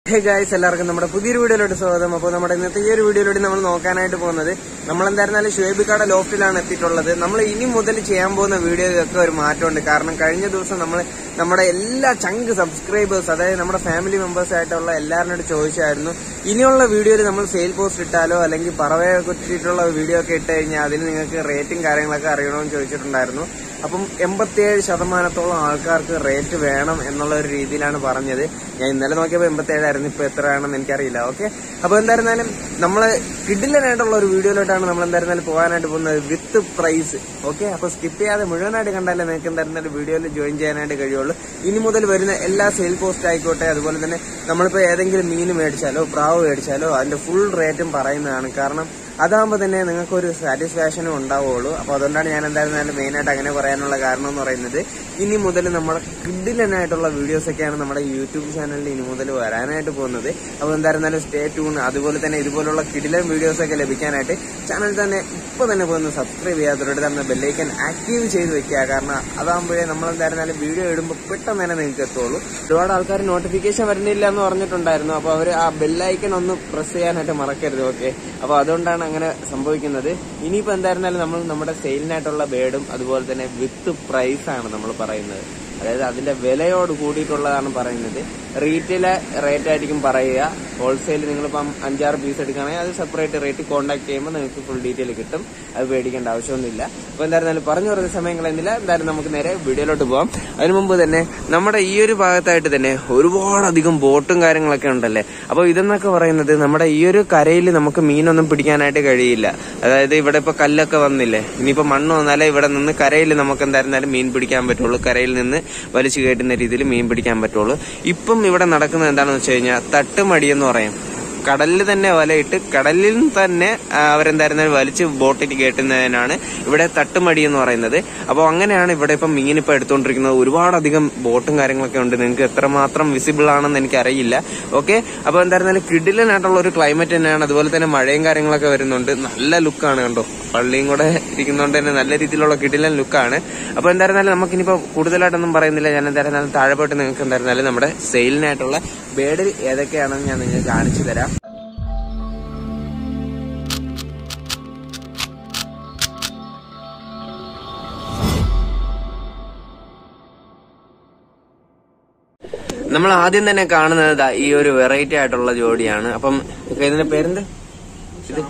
hey guys എല്ലാവർക്കും നമ്മുടെ പുതിയൊരു വീഡിയോയിലോട്ട് സ്വാഗതം അപ്പോൾ നമ്മുടെ ഇന്നത്തെ ഈ ഒരു വീഡിയോയിലൂടെ നമ്മൾ നോക്കാനായിട്ട് പോകുന്നത് നമ്മൾ എന്തായിരുന്നാലും ഷുവേബിക്കാടെ ലോഫ്റ്റിലാണ് എത്തിയിട്ടുള്ളത് നമ്മൾ ഇനി മുതൽ ചെയ്യാൻ പോകുന്ന വീഡിയോയ്ക്കൊക്കെ ഒരു മാറ്റമുണ്ട് കാരണം കഴിഞ്ഞ ദിവസം നമ്മൾ നമ്മുടെ എല്ലാ ചങ്ക് സബ്സ്ക്രൈബേഴ്സ് അതായത് നമ്മുടെ ഫാമിലി മെമ്പേഴ്സ് ആയിട്ടുള്ള എല്ലാവരോട് ചോദിച്ചായിരുന്നു ഇനിയുള്ള വീഡിയോയിൽ നമ്മൾ സെയിൽ പോസ്റ്റ് ഇട്ടാലോ അല്ലെങ്കിൽ പറവയെ കുറ്റിയിട്ടുള്ള വീഡിയോ ഒക്കെ ഇട്ട് കഴിഞ്ഞാൽ അതിന് നിങ്ങൾക്ക് റേറ്റും കാര്യങ്ങളൊക്കെ അറിയണമെന്ന് ചോദിച്ചിട്ടുണ്ടായിരുന്നു അപ്പം എൺപത്തിയേഴ് ശതമാനത്തോളം ആൾക്കാർക്ക് റേറ്റ് വേണം എന്നുള്ള ഒരു രീതിയിലാണ് പറഞ്ഞത് ഞാൻ ഇന്നലെ നോക്കിയപ്പോൾ എൺപത്തിയേഴായിരുന്നു ഇപ്പൊ എത്രയാണെന്ന് എനിക്കറിയില്ല ഓക്കെ അപ്പൊ എന്തായിരുന്നാലും നമ്മൾ കിഡിലനായിട്ടുള്ള ഒരു വീഡിയോയിലോട്ടാണ് നമ്മൾ എന്തായിരുന്നാലും പോകാനായിട്ട് പോകുന്നത് വിത്ത് പ്രൈസ് ഓക്കെ അപ്പൊ സ്കിപ്പ് ചെയ്യാതെ മുഴുവനായിട്ട് കണ്ടാലേ നിങ്ങൾക്ക് എന്തായിരുന്നാലും വീഡിയോയിൽ ജോയിൻ ചെയ്യാനായിട്ട് കഴിയുള്ളൂ ഇനി മുതൽ വരുന്ന എല്ലാ സെയിൽ പോസ്റ്റ് ആയിക്കോട്ടെ അതുപോലെ തന്നെ നമ്മളിപ്പോൾ ഏതെങ്കിലും മീൻ മേടിച്ചാലോ പ്രാവ് മേടിച്ചാലോ അതിന്റെ ഫുൾ റേറ്റും പറയുന്നതാണ് കാരണം അതാകുമ്പോൾ തന്നെ നിങ്ങൾക്ക് ഒരു സാറ്റിസ്ഫാക്ഷനും ഉണ്ടാവുള്ളൂ അപ്പോൾ അതുകൊണ്ടാണ് ഞാൻ എന്തായിരുന്നാലും മെയിനായിട്ട് അങ്ങനെ പറയാനുള്ള കാരണം എന്ന് പറയുന്നത് ഇനി മുതൽ നമ്മുടെ കിഡിലനായിട്ടുള്ള വീഡിയോസ് ഒക്കെയാണ് നമ്മുടെ യൂട്യൂബ് ചാനലിൽ ഇനി മുതൽ വരാനായിട്ട് പോകുന്നത് അപ്പോൾ എന്തായിരുന്നാലും സ്റ്റേ ട്യൂൺ അതുപോലെ തന്നെ ഇതുപോലുള്ള കിഡിലൻ വീഡിയോസ് ഒക്കെ ലഭിക്കാനായിട്ട് ചാനൽ തന്നെ ഇപ്പോൾ തന്നെ പോയി സബ്സ്ക്രൈബ് ചെയ്യാത്തവരോട് തന്നെ ബെല്ലൈക്കൻ ആക്റ്റീവ് ചെയ്ത് വെക്കുക കാരണം അതാകുമ്പോഴേ നമ്മൾ എന്തായിരുന്നാലും വീഡിയോ ഇടുമ്പോൾ പെട്ടെന്ന് തന്നെ നിങ്ങൾക്ക് എത്തുള്ളൂ ഒരുപാട് ആൾക്കാർ നോട്ടിഫിക്കേഷൻ വരുന്നില്ല എന്ന് പറഞ്ഞിട്ടുണ്ടായിരുന്നു അപ്പോൾ അവർ ആ ബെല്ലൈക്കൻ ഒന്ന് പ്രസ് ചെയ്യാനായിട്ട് മറക്കരുത് ഓക്കെ അപ്പോൾ അതുകൊണ്ടാണ് അങ്ങനെ സംഭവിക്കുന്നത് ഇനിയിപ്പോൾ എന്തായിരുന്നാലും നമ്മൾ നമ്മുടെ സെയിലിനായിട്ടുള്ള ബേഡും അതുപോലെ തന്നെ വിത്ത് പ്രൈസ് ആണ് നമ്മൾ പറയുന്നത് അതായത് അതിന്റെ വിലയോട് കൂടിയിട്ടുള്ളതാണ് പറയുന്നത് റീറ്റെയിൽ റേറ്റ് ആയിരിക്കും പറയുക ഹോൾസെയിൽ നിങ്ങളിപ്പം അഞ്ചാറ് പീസ് എടുക്കുകയാണെങ്കിൽ അത് സെപ്പറേറ്റ് റേറ്റ് കോൺടാക്ട് ചെയ്യുമ്പോൾ നിങ്ങൾക്ക് ഫുൾ ഡീറ്റെയിൽ കിട്ടും അത് പേടിക്കേണ്ട ആവശ്യമൊന്നുമില്ല അപ്പോൾ എന്തായിരുന്നാലും പറഞ്ഞു പറഞ്ഞ സമയം കളയുന്നില്ല എന്തായാലും നമുക്ക് നേരെ വീഡിയോയിലോട്ട് പോകാം അതിനു മുമ്പ് തന്നെ നമ്മുടെ ഈ ഒരു ഭാഗത്തായിട്ട് തന്നെ ഒരുപാടധികം ബോട്ടും കാര്യങ്ങളൊക്കെ ഉണ്ടല്ലേ അപ്പോൾ ഇതെന്നൊക്കെ പറയുന്നത് നമ്മുടെ ഈ ഒരു കരയിൽ നമുക്ക് മീനൊന്നും പിടിക്കാനായിട്ട് കഴിയില്ല അതായത് ഇവിടെ ഇപ്പൊ കല്ലൊക്കെ വന്നില്ലേ ഇനിയിപ്പോ മണ്ണ് വന്നാലേ ഇവിടെ നിന്ന് കരയിൽ നമുക്ക് എന്തായിരുന്നാലും മീൻ പിടിക്കാൻ പറ്റുള്ളൂ കരയിൽ നിന്ന് വലിച്ചു കയറ്റുന്ന രീതിയിൽ മീൻ പിടിക്കാൻ പറ്റുള്ളൂ ഇപ്പം ഇവിടെ നടക്കുന്നത് എന്താണെന്ന് വെച്ച് കഴിഞ്ഞാൽ തട്ടുമടി എന്ന് പറയും കടലിൽ തന്നെ വലയിട്ട് കടലിൽ തന്നെ ആ, അവരെന്തായിരുന്നാലും വലിച്ച് ബോട്ടിൽ കയറ്റുന്നതിനാണ് ഇവിടെ തട്ടുമടി എന്ന് പറയുന്നത് അപ്പോൾ അങ്ങനെയാണ് ഇവിടെ ഇപ്പം മീൻ ഇപ്പം എടുത്തുകൊണ്ടിരിക്കുന്നത് ഒരുപാടധികം ബോട്ടും കാര്യങ്ങളൊക്കെ ഉണ്ട് നിങ്ങൾക്ക് എത്രമാത്രം വിസിബിൾ ആണെന്ന് എനിക്കറിയില്ല ഓക്കെ അപ്പോൾ എന്തായിരുന്നാലും കിഡിലനായിട്ടുള്ള ഒരു ക്ലൈമറ്റ് തന്നെയാണ് അതുപോലെ തന്നെ മഴയും കാര്യങ്ങളൊക്കെ വരുന്നുണ്ട് നല്ല ലുക്കാണ് കണ്ടോ പള്ളിയും കൂടെ ഇരിക്കുന്നതുകൊണ്ട് തന്നെ നല്ല രീതിയിലുള്ള കിടിലൻ ലുക്കാണ് അപ്പോൾ എന്തായിരുന്നാലും നമുക്കിനിപ്പോൾ കൂടുതലായിട്ടൊന്നും പറയുന്നില്ല ഞാൻ എന്തായിരുന്നാലും താഴെ പോയിട്ട് നിങ്ങൾക്ക് എന്തായിരുന്നാലും നമ്മുടെ സെയിലിനായിട്ടുള്ള ബേഡ് ഏതൊക്കെയാണെന്ന് ഞാൻ നിങ്ങൾക്ക് കാണിച്ചു തരാം നമ്മൾ ആദ്യം തന്നെ കാണുന്നത് ദാ ഈ ഒരു വെറൈറ്റി ആയിട്ടുള്ള ജോഡിയാണ് അപ്പം ഇതിന്റെ പേരെന്ത് ഇത്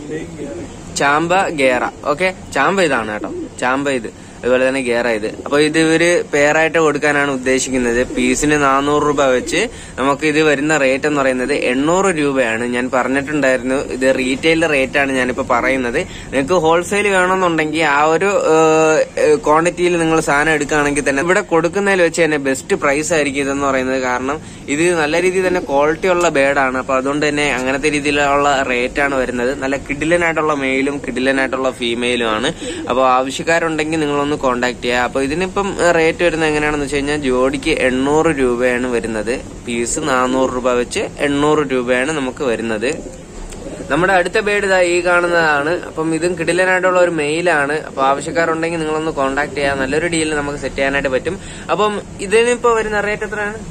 ചാമ്പ ഗേറ ഓക്കെ ചാമ്പ ഇതാണ് കേട്ടോ ചാമ്പ ഇത് അതുപോലെ തന്നെ ഗേറ ഇത് അപ്പൊ ഇത് ഇവര് പേരായിട്ട് കൊടുക്കാനാണ് ഉദ്ദേശിക്കുന്നത് പീസിന് നാനൂറ് രൂപ വെച്ച് നമുക്ക് ഇത് വരുന്ന റേറ്റ് എന്ന് പറയുന്നത് എണ്ണൂറ് രൂപയാണ് ഞാൻ പറഞ്ഞിട്ടുണ്ടായിരുന്നു ഇത് റീറ്റെയിൽ റേറ്റ് ആണ് ഞാനിപ്പോ പറയുന്നത് നിങ്ങൾക്ക് ഹോൾസെയിൽ വേണമെന്നുണ്ടെങ്കിൽ ആ ഒരു ക്വാണ്ടിറ്റിയിൽ നിങ്ങൾ സാധനം എടുക്കുകയാണെങ്കിൽ തന്നെ ഇവിടെ കൊടുക്കുന്നതിൽ വെച്ച് തന്നെ ബെസ്റ്റ് പ്രൈസ് ആയിരിക്കും ഇതെന്ന് പറയുന്നത് കാരണം ഇത് നല്ല രീതിയിൽ തന്നെ ക്വാളിറ്റി ഉള്ള ബേഡാണ് അപ്പൊ അതുകൊണ്ട് തന്നെ അങ്ങനത്തെ രീതിയിലുള്ള റേറ്റ് ആണ് വരുന്നത് നല്ല കിഡിലനായിട്ടുള്ള മെയിലും കിഡിലനായിട്ടുള്ള ഫീമെയിലും ആണ് അപ്പോൾ ആവശ്യക്കാരുണ്ടെങ്കിൽ നിങ്ങളൊന്ന് കോൺടാക്ട് ചെയ്യുക അപ്പോൾ ഇതിനിപ്പം റേറ്റ് വരുന്നത് എങ്ങനെയാണെന്ന് വെച്ച് കഴിഞ്ഞാൽ ജോഡിക്ക് എണ്ണൂറ് രൂപയാണ് വരുന്നത് പീസ് നാനൂറ് രൂപ വെച്ച് എണ്ണൂറ് രൂപയാണ് നമുക്ക് വരുന്നത് നമ്മുടെ അടുത്ത ബേഡ് ഇതാ ഈ കാണുന്നതാണ് അപ്പം ഇതും കിടിലനായിട്ടുള്ള ഒരു മെയിലാണ് അപ്പൊ ആവശ്യക്കാരുണ്ടെങ്കിൽ നിങ്ങളൊന്ന് കോൺടാക്ട് ചെയ്യാം നല്ലൊരു ഡീൽ നമുക്ക് സെറ്റ് ചെയ്യാനായിട്ട് പറ്റും അപ്പം ഇതിനിപ്പോ വരുന്ന റേറ്റ് എത്രയാണ്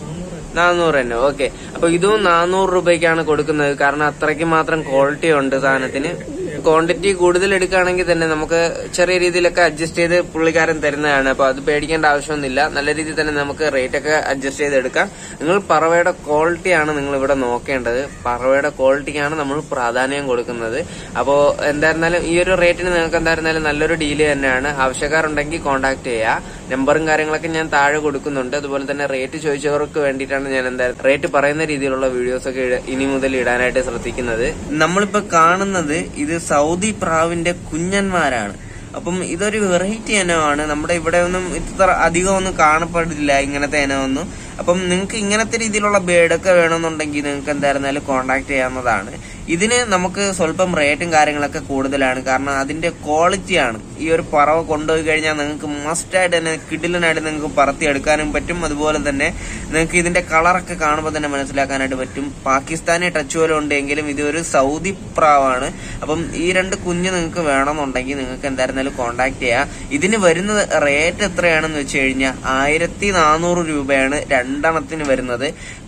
നാനൂറ് തന്നെ ഓക്കെ അപ്പൊ ഇതും നാനൂറ് രൂപയ്ക്കാണ് കൊടുക്കുന്നത് കാരണം അത്രയ്ക്ക് മാത്രം ക്വാളിറ്റി ഉണ്ട് സാധനത്തിന് ക്വാണ്ടിറ്റി കൂടുതൽ എടുക്കുകയാണെങ്കിൽ തന്നെ നമുക്ക് ചെറിയ രീതിയിലൊക്കെ അഡ്ജസ്റ്റ് ചെയ്ത് പുള്ളിക്കാരൻ തരുന്നതാണ് അപ്പൊ അത് പേടിക്കേണ്ട ആവശ്യമൊന്നുമില്ല നല്ല രീതിയിൽ തന്നെ നമുക്ക് റേറ്റ് ഒക്കെ അഡ്ജസ്റ്റ് ചെയ്ത് എടുക്കാം നിങ്ങൾ പറവയുടെ ക്വാളിറ്റിയാണ് നിങ്ങൾ ഇവിടെ നോക്കേണ്ടത് പറവയുടെ ക്വാളിറ്റിക്കാണ് നമ്മൾ പ്രാധാന്യം കൊടുക്കുന്നത് അപ്പോൾ എന്തായിരുന്നാലും ഈ ഒരു റേറ്റിന് നിങ്ങൾക്ക് എന്തായിരുന്നാലും നല്ലൊരു ഡീല് തന്നെയാണ് ആവശ്യക്കാരുണ്ടെങ്കിൽ കോൺടാക്ട് ചെയ്യുക നമ്പറും കാര്യങ്ങളൊക്കെ ഞാൻ താഴെ കൊടുക്കുന്നുണ്ട് അതുപോലെ തന്നെ റേറ്റ് ചോദിച്ചവർക്ക് വേണ്ടിയിട്ടാണ് ഞാൻ എന്താ റേറ്റ് പറയുന്ന രീതിയിലുള്ള വീഡിയോസ് ഒക്കെ ഇട- ഇനി മുതൽ ഇടാനായിട്ട് ശ്രദ്ധിക്കുന്നത് നമ്മളിപ്പോ കാണുന്നത് ഇത് സൗദി പ്രാവിന്റെ കുഞ്ഞന്മാരാണ് അപ്പം ഇതൊരു വെറൈറ്റി ഇനമാണ് നമ്മുടെ ഇവിടെ ഒന്നും ഇത്ര അധികം ഒന്നും കാണപ്പെടില്ല ഇങ്ങനത്തെ ഇനമൊന്നും അപ്പം നിങ്ങൾക്ക് ഇങ്ങനത്തെ രീതിയിലുള്ള ബേഡൊക്കെ വേണമെന്നുണ്ടെങ്കിൽ നിങ്ങൾക്ക് എന്തായിരുന്നാലും കോൺടാക്ട് ചെയ്യാവുന്നതാണ് ഇതിന് നമുക്ക് സ്വല്പം റേറ്റും കാര്യങ്ങളൊക്കെ കൂടുതലാണ് കാരണം അതിന്റെ ക്വാളിറ്റിയാണ് ഈ ഒരു പറവ കൊണ്ടുപോയി കഴിഞ്ഞാൽ നിങ്ങൾക്ക് മസ്റ്റായിട്ട് തന്നെ കിഡിലനായിട്ട് നിങ്ങൾക്ക് പറത്തിയെടുക്കാനും പറ്റും അതുപോലെ തന്നെ നിങ്ങൾക്ക് ഇതിന്റെ കളറൊക്കെ കാണുമ്പോൾ തന്നെ മനസ്സിലാക്കാനായിട്ട് പറ്റും പാകിസ്ഥാനി ടച്ച് പോലെ ഉണ്ടെങ്കിലും ഇത് ഒരു സൗദി പ്രാവാണ് അപ്പം ഈ രണ്ട് കുഞ്ഞ് നിങ്ങൾക്ക് വേണമെന്നുണ്ടെങ്കിൽ നിങ്ങൾക്ക് എന്തായിരുന്നാലും കോൺടാക്ട് ചെയ്യാം ഇതിന് വരുന്ന റേറ്റ് എത്രയാണെന്ന് വെച്ച് കഴിഞ്ഞാൽ ആയിരത്തി നാനൂറ് രൂപയാണ് രണ്ടെണ്ണത്തിന് വരുന്നത്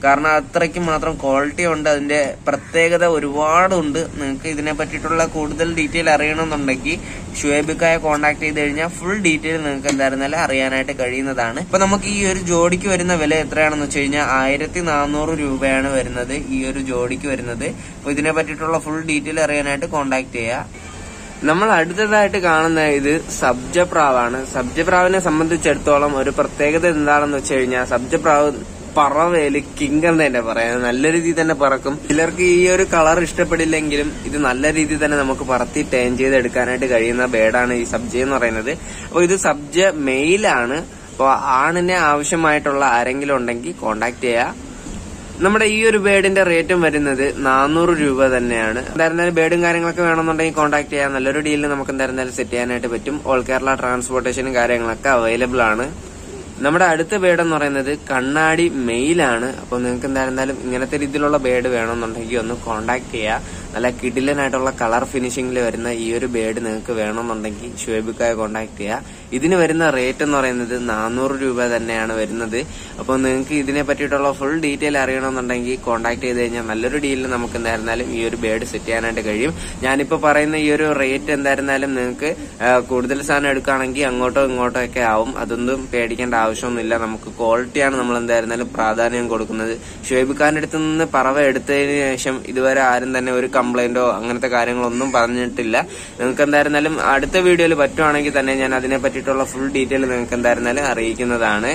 കാരണം അത്രയ്ക്ക് മാത്രം ക്വാളിറ്റി ഉണ്ട് അതിന്റെ പ്രത്യേകത ഒരുപാടുണ്ട് നിങ്ങൾക്ക് ഇതിനെ പറ്റിയിട്ടുള്ള കൂടുതൽ ഡീറ്റെയിൽ അറിയണമെന്നുണ്ടെങ്കിൽ ഷുവേബിക്കായെ കോൺടാക്ട് ചെയ്ത് കഴിഞ്ഞാൽ ഫുൾ ഡീറ്റെയിൽ നിങ്ങൾക്ക് എന്തായിരുന്നാലും അറിയാനായിട്ട് കഴിയുന്നതാണ് ഇപ്പൊ നമുക്ക് ഈ ഒരു ജോഡിക്ക് വരുന്ന വില എത്രയാണെന്ന് വെച്ച് കഴിഞ്ഞാൽ ആയിരത്തി നാനൂറ് രൂപയാണ് വരുന്നത് ഈ ഒരു ജോഡിക്ക് വരുന്നത് അപ്പൊ ഇതിനെ പറ്റിയിട്ടുള്ള ഫുൾ ഡീറ്റെയിൽ അറിയാനായിട്ട് കോൺടാക്ട് ചെയ്യുക നമ്മൾ അടുത്തതായിട്ട് കാണുന്ന ഇത് സബ്ജപ്രാവാണ് സബ്ജപ്രാവിനെ സംബന്ധിച്ചിടത്തോളം ഒരു പ്രത്യേകത എന്താണെന്ന് വെച്ച് കഴിഞ്ഞാൽ സബ്ജപ്രാവ് പറവേല് കിങ് എന്ന് തന്നെ പറയാം നല്ല രീതിയിൽ തന്നെ പറക്കും ചിലർക്ക് ഈ ഒരു കളർ ഇഷ്ടപ്പെടില്ലെങ്കിലും ഇത് നല്ല രീതിയിൽ തന്നെ നമുക്ക് പറത്തി ടേൺ ചെയ്ത് എടുക്കാനായിട്ട് കഴിയുന്ന ബേഡാണ് ഈ സബ്ജ എന്ന് പറയുന്നത് അപ്പോൾ ഇത് സബ്ജ മെയിലാണ് അപ്പോൾ ആണിനെ ആവശ്യമായിട്ടുള്ള ആരെങ്കിലും ഉണ്ടെങ്കിൽ കോണ്ടാക്ട് ചെയ്യുക നമ്മുടെ ഈ ഒരു ബേഡിന്റെ റേറ്റും വരുന്നത് നാനൂറ് രൂപ തന്നെയാണ് എന്തായിരുന്നാലും ബേഡും കാര്യങ്ങളൊക്കെ വേണമെന്നുണ്ടെങ്കിൽ കോൺടാക്ട് ചെയ്യാം നല്ലൊരു ഡീലിൽ നമുക്ക് എന്തായിരുന്നാലും സെറ്റ് ചെയ്യാനായിട്ട് പറ്റും ഓൾ കേരള ട്രാൻസ്പോർട്ടേഷനും കാര്യങ്ങളൊക്കെ അവൈലബിൾ ആണ് നമ്മുടെ അടുത്ത ബേഡ് എന്ന് പറയുന്നത് കണ്ണാടി മെയിലാണ് അപ്പോൾ നിങ്ങൾക്ക് എന്തായിരുന്നാലും ഇങ്ങനത്തെ രീതിയിലുള്ള ബേഡ് വേണമെന്നുണ്ടെങ്കിൽ ഒന്ന് കോൺടാക്ട് ചെയ്യുക നല്ല കിടിലനായിട്ടുള്ള കളർ ഫിനിഷിംഗിൽ വരുന്ന ഈ ഒരു ബേഡ് നിങ്ങൾക്ക് വേണമെന്നുണ്ടെങ്കിൽ ഷുവേബിക്കായ കോൺടാക്ട് ചെയ്യുക ഇതിന് വരുന്ന റേറ്റ് എന്ന് പറയുന്നത് നാനൂറ് രൂപ തന്നെയാണ് വരുന്നത് അപ്പോൾ നിങ്ങൾക്ക് ഇതിനെ പറ്റിയിട്ടുള്ള ഫുൾ ഡീറ്റെയിൽ അറിയണമെന്നുണ്ടെങ്കിൽ കോൺടാക്ട് ചെയ്ത് കഴിഞ്ഞാൽ നല്ലൊരു ഡീലിൽ നമുക്ക് എന്തായിരുന്നാലും ഈ ഒരു ബേഡ് സെറ്റ് ചെയ്യാനായിട്ട് കഴിയും ഞാനിപ്പോൾ പറയുന്ന ഈ ഒരു റേറ്റ് എന്തായിരുന്നാലും നിങ്ങൾക്ക് ആ, കൂടുതൽ സാധനം എടുക്കുകയാണെങ്കിൽ അങ്ങോട്ടോ ഇങ്ങോട്ടോ ഒക്കെ ആവും അതൊന്നും പേടിക്കേണ്ട ആവശ്യമൊന്നുമില്ല നമുക്ക് ക്വാളിറ്റിയാണ് നമ്മൾ എന്തായിരുന്നാലും പ്രാധാന്യം കൊടുക്കുന്നത് ഷുഹൈബ് ഖാന്റെ അടുത്ത് നിന്ന് പറവ എടുത്തതിന് ശേഷം ഇതുവരെ ആരും തന്നെ ഒരു കംപ്ലൈന്റോ അങ്ങനത്തെ കാര്യങ്ങളൊന്നും പറഞ്ഞിട്ടില്ല നിങ്ങൾക്ക് എന്തായിരുന്നാലും അടുത്ത വീഡിയോയിൽ പറ്റുവാണെങ്കിൽ തന്നെ ഞാൻ അതിനെ പറ്റിയിട്ടുള്ള ഫുൾ ഡീറ്റെയിൽ നിങ്ങൾക്ക് എന്തായിരുന്നാലും അറിയിക്കുന്നതാണ്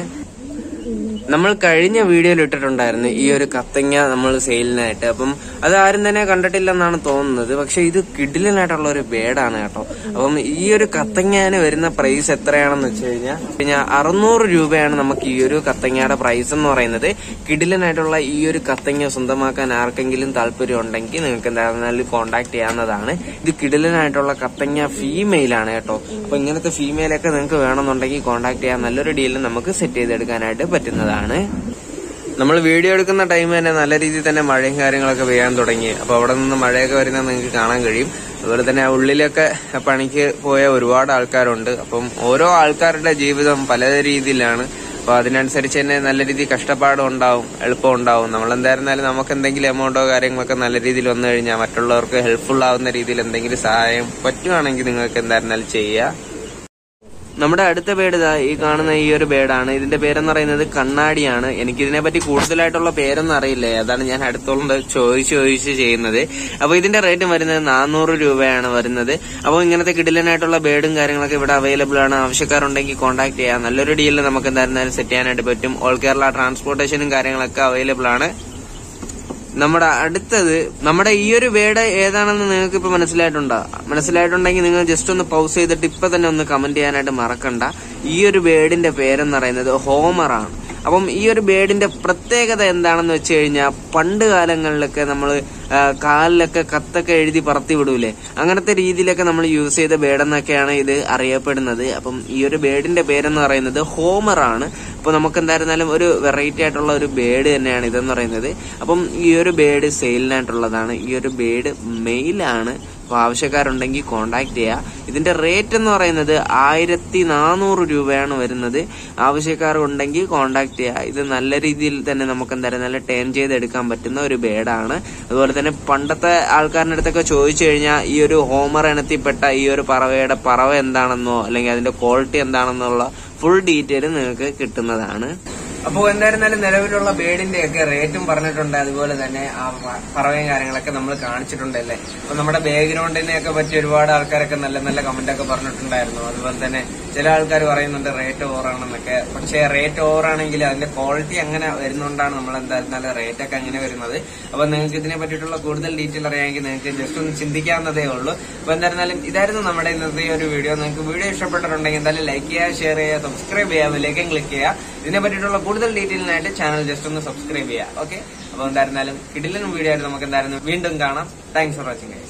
നമ്മൾ കഴിഞ്ഞ വീഡിയോയിൽ ഇട്ടിട്ടുണ്ടായിരുന്നു ഈ ഒരു കത്തങ്ങ നമ്മൾ സെയിലിനായിട്ട് അപ്പം അത് ആരും തന്നെ കണ്ടിട്ടില്ലെന്നാണ് തോന്നുന്നത് പക്ഷെ ഇത് കിഡിലനായിട്ടുള്ള ഒരു ബേഡാണ് കേട്ടോ അപ്പം ഈ ഒരു കത്തങ്ങാന് വരുന്ന പ്രൈസ് എത്രയാണെന്ന് വെച്ച് കഴിഞ്ഞാൽ പിന്നെ അറുന്നൂറ് രൂപയാണ് നമുക്ക് ഈ ഒരു കത്തങ്ങയുടെ പ്രൈസ് എന്ന് പറയുന്നത് കിഡിലനായിട്ടുള്ള ഈ ഒരു കത്തങ്ങ സ്വന്തമാക്കാൻ ആർക്കെങ്കിലും താല്പര്യം ഉണ്ടെങ്കിൽ നിങ്ങൾക്ക് എന്തായിരുന്നാലും കോൺടാക്ട് ചെയ്യാവുന്നതാണ് ഇത് കിഡിലനായിട്ടുള്ള കത്തങ്ങ ഫീമെയിൽ ആണ് കേട്ടോ അപ്പൊ ഇങ്ങനത്തെ ഫീമെയിലൊക്കെ നിങ്ങൾക്ക് വേണമെന്നുണ്ടെങ്കിൽ കോൺടാക്ട് ചെയ്യാൻ നല്ലൊരു ഡീലിൽ നമുക്ക് സെറ്റ് ചെയ്തെടുക്കാനായിട്ട് പറ്റുന്നതാണ് നമ്മൾ വീഡിയോ എടുക്കുന്ന ടൈം തന്നെ നല്ല രീതിയിൽ തന്നെ മഴയും കാര്യങ്ങളൊക്കെ പെയ്യാൻ തുടങ്ങി അപ്പൊ അവിടെ നിന്ന് മഴയൊക്കെ വരുന്നത് നിങ്ങൾക്ക് കാണാൻ കഴിയും അതുപോലെ തന്നെ ഉള്ളിലൊക്കെ പണിക്ക് പോയ ഒരുപാട് ആൾക്കാരുണ്ട് അപ്പം ഓരോ ആൾക്കാരുടെ ജീവിതം പല രീതിയിലാണ് അപ്പൊ അതിനനുസരിച്ച് തന്നെ നല്ല രീതിയിൽ കഷ്ടപ്പാടും ഉണ്ടാവും എളുപ്പം ഉണ്ടാവും നമ്മൾ എന്തായിരുന്നാലും നമുക്ക് എന്തെങ്കിലും എമൗണ്ടോ കാര്യങ്ങളൊക്കെ നല്ല രീതിയിൽ വന്നു കഴിഞ്ഞാൽ മറ്റുള്ളവർക്ക് ഹെൽപ്ഫുൾ ആവുന്ന രീതിയിൽ എന്തെങ്കിലും സഹായം പറ്റുവാണെങ്കിൽ നിങ്ങൾക്ക് എന്തായിരുന്നാലും ചെയ്യുക നമ്മുടെ അടുത്ത ബേഡ് ഇതാ ഈ കാണുന്ന ഈ ഒരു ബേഡാണ് ഇതിന്റെ പേരെന്ന് പറയുന്നത് കണ്ണാടിയാണ് എനിക്ക് ഇതിനെ പറ്റി കൂടുതലായിട്ടുള്ള പേരൊന്നും അറിയില്ല അതാണ് ഞാൻ അടുത്തോളം ചോദിച്ച് ചോദിച്ച് ചെയ്യുന്നത് അപ്പൊ ഇതിന്റെ റേറ്റ് വരുന്നത് നാനൂറ് രൂപയാണ് വരുന്നത് അപ്പോൾ ഇങ്ങനത്തെ കിടിലനായിട്ടുള്ള ബേഡും കാര്യങ്ങളൊക്കെ ഇവിടെ അവൈലബിൾ ആണ് ആവശ്യക്കാരുണ്ടെങ്കിൽ കോൺടാക്ട് ചെയ്യാം നല്ലൊരു ഡീലിൽ നമുക്ക് എന്തായിരുന്നാലും സെറ്റ് ചെയ്യാനായിട്ട് പറ്റും ഓൾ കേരള ട്രാൻസ്പോർട്ടേഷനും കാര്യങ്ങളൊക്കെ അവൈലബിൾ ആണ് നമ്മുടെ അടുത്തത് നമ്മുടെ ഈ ഒരു വേർഡ് ഏതാണെന്ന് നിങ്ങൾക്ക് ഇപ്പൊ മനസ്സിലായിട്ടുണ്ടോ മനസ്സിലായിട്ടുണ്ടെങ്കിൽ നിങ്ങൾ ജസ്റ്റ് ഒന്ന് പൗസ് ചെയ്തിട്ട് ഇപ്പൊ തന്നെ ഒന്ന് കമന്റ് ചെയ്യാനായിട്ട് മറക്കണ്ട ഈ ഒരു വേർഡിന്റെ പേരെന്ന് പറയുന്നത് ഹോമർ ആണ് അപ്പം ഈ ഒരു ബേഡിന്റെ പ്രത്യേകത എന്താണെന്ന് വെച്ച് കഴിഞ്ഞാൽ പണ്ട് കാലങ്ങളിലൊക്കെ നമ്മൾ കാലിലൊക്കെ കത്തൊക്കെ എഴുതി പറത്തി വിടൂലേ അങ്ങനത്തെ രീതിയിലൊക്കെ നമ്മൾ യൂസ് ചെയ്ത ബേഡെന്നൊക്കെയാണ് ഇത് അറിയപ്പെടുന്നത് അപ്പം ഈ ഒരു ബേഡിന്റെ പേരെന്ന് പറയുന്നത് ഹോമർ ആണ് അപ്പൊ നമുക്ക് എന്തായിരുന്നാലും ഒരു വെറൈറ്റി ആയിട്ടുള്ള ഒരു ബേഡ് തന്നെയാണ് ഇതെന്ന് പറയുന്നത് അപ്പം ഈ ഒരു ബേഡ് സെയിലിനായിട്ടുള്ളതാണ് ഈ ഒരു ബേഡ് മെയിലാണ് അപ്പോൾ ആവശ്യക്കാരുണ്ടെങ്കിൽ കോണ്ടാക്ട് ചെയ്യുക ഇതിന്റെ റേറ്റ് എന്ന് പറയുന്നത് ആയിരത്തി നാനൂറ് രൂപയാണ് വരുന്നത് ആവശ്യക്കാർ ഉണ്ടെങ്കിൽ കോണ്ടാക്ട് ചെയ്യുക ഇത് നല്ല രീതിയിൽ തന്നെ നമുക്ക് എന്തായാലും നല്ല ടേൺ ചെയ്തെടുക്കാൻ പറ്റുന്ന ഒരു ബേഡാണ് അതുപോലെ തന്നെ പണ്ടത്തെ ആൾക്കാരുടെ അടുത്തൊക്കെ ചോദിച്ചു കഴിഞ്ഞാൽ ഈ ഒരു ഹോമർ ഇനത്തിൽപ്പെട്ട ഈ ഒരു പറവയുടെ പറവ എന്താണെന്നോ അല്ലെങ്കിൽ അതിന്റെ ക്വാളിറ്റി എന്താണെന്നുള്ള ഫുൾ ഡീറ്റെയിൽ നിങ്ങൾക്ക് കിട്ടുന്നതാണ് അപ്പോൾ എന്തായിരുന്നാലും നിലവിലുള്ള ബേഡിന്റെ ഒക്കെ റേറ്റും പറഞ്ഞിട്ടുണ്ട് അതുപോലെ തന്നെ ആ പ- പറവയും കാര്യങ്ങളൊക്കെ നമ്മൾ കാണിച്ചിട്ടുണ്ടല്ലേ അപ്പൊ നമ്മുടെ ബാക്ക്ഗ്രൗണ്ടിനെ ഒക്കെ പറ്റി ഒരുപാട് ആൾക്കാരൊക്കെ നല്ല നല്ല കമന്റ് ഒക്കെ പറഞ്ഞിട്ടുണ്ടായിരുന്നു അതുപോലെ തന്നെ ചില ആൾക്കാർ പറയുന്നുണ്ട് റേറ്റ് ഓവറാണെന്നൊക്കെ പക്ഷേ റേറ്റ് ഓവറാണെങ്കിൽ അതിന്റെ ക്വാളിറ്റി അങ്ങനെ വരുന്നതുകൊണ്ടാണ് നമ്മൾ എന്തായിരുന്നാലും റേറ്റ് ഒക്കെ അങ്ങനെ വരുന്നത് അപ്പൊ നിങ്ങൾക്ക് ഇതിനെ പറ്റിയിട്ടുള്ള കൂടുതൽ ഡീറ്റെയിൽ അറിയാമെങ്കിൽ നിങ്ങൾക്ക് ജസ്റ്റ് ഒന്ന് ചിന്തിക്കാവുന്നതേ ഉള്ളൂ അപ്പൊ എന്തായിരുന്നാലും ഇതായിരുന്നു നമ്മുടെ ഇന്നത്തെ ഈ ഒരു വീഡിയോ നിങ്ങൾക്ക് വീഡിയോ ഇഷ്ടപ്പെട്ടിട്ടുണ്ടെങ്കിൽ എന്തായാലും ലൈക്ക് ചെയ്യുക ഷെയർ ചെയ്യുക സബ്സ്ക്രൈബ് ചെയ്യുക അതിലേക്കും ക്ലിക്ക് ചെയ്യുക ഇതിനെ പറ്റിയിട്ടുള്ള കൂടുതൽ ഡീറ്റെയിലിനായിട്ട് ചാനൽ ജസ്റ്റ് ഒന്ന് സബ്സ്ക്രൈബ് ചെയ്യുക ഓക്കെ അപ്പൊ എന്തായിരുന്നാലും കിടിലൻ വീഡിയോ ആയിട്ട് നമുക്ക് എന്തായിരുന്നു വീണ്ടും കാണാം താങ്ക്സ് ഫോർ വാച്ചിങ്